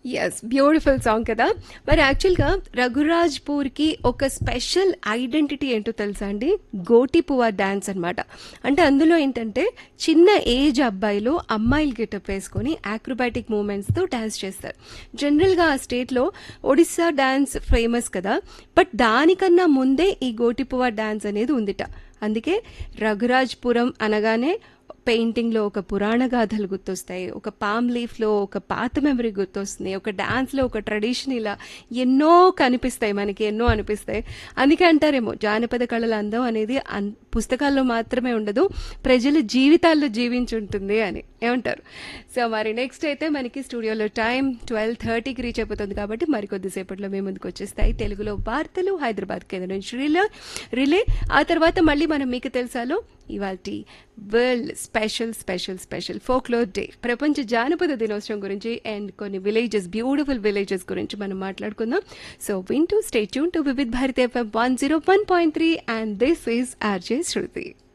yes beautiful song కదా మరి యాక్చువల్గా రఘురాజ్పూర్కి ఒక స్పెషల్ ఐడెంటిటీ ఏంటో తెలుసా అండి గోటి పువ్వ డ్యాన్స్ అనమాట అంటే అందులో ఏంటంటే చిన్న ఏజ్ అబ్బాయిలు అమ్మాయిలు గెటప్ వేసుకొని ఆక్రోబాటిక్ మూమెంట్స్తో డ్యాన్స్ చేస్తారు జనరల్గా ఆ స్టేట్లో ఒడిస్సా డ్యాన్స్ ఫేమస్ కదా బట్ దానికన్నా ముందే ఈ గోటి పువ్వ డ్యాన్స్ అనేది ఉందిట అందుకే రఘురాజ్పురం అనగానే పెయింటింగ్లో ఒక పురాణ గాథలు గుర్తొస్తాయి ఒక పామ్ లీఫ్లో ఒక పాత మెమరీ గుర్తొస్తుంది ఒక డాన్స్లో ఒక ట్రెడిషన్ ఇలా ఎన్నో కనిపిస్తాయి మనకి ఎన్నో అనిపిస్తాయి అందుకే అంటారేమో జానపద కళల అందం అనేది అన్ పుస్తకాల్లో మాత్రమే ఉండదు ప్రజల జీవితాల్లో జీవించి ఉంటుంది అని ఏమంటారు సో మరి నెక్స్ట్ అయితే మనకి స్టూడియోలో టైం ట్వెల్వ్ థర్టీకి రీచ్ అయిపోతుంది కాబట్టి మరి కొద్దిసేపట్లో మేము ముందుకు వచ్చేస్తాయి తెలుగులో వార్తలు హైదరాబాద్ కేంద్రం నుంచి రిలే రిలే ఆ తర్వాత మళ్ళీ మనం మీకు తెలుసాలో ఇవాళ world special special special folklore day ప్రపంచ జానపద దినోత్సవం గురించి అండ్ కొన్ని విలేజెస్ బ్యూటిఫుల్ విలేజెస్ గురించి మనం మాట్లాడుకుందాం so win to stay tune to Vividh Bharati FM one zero one point three and this is RJ Shruti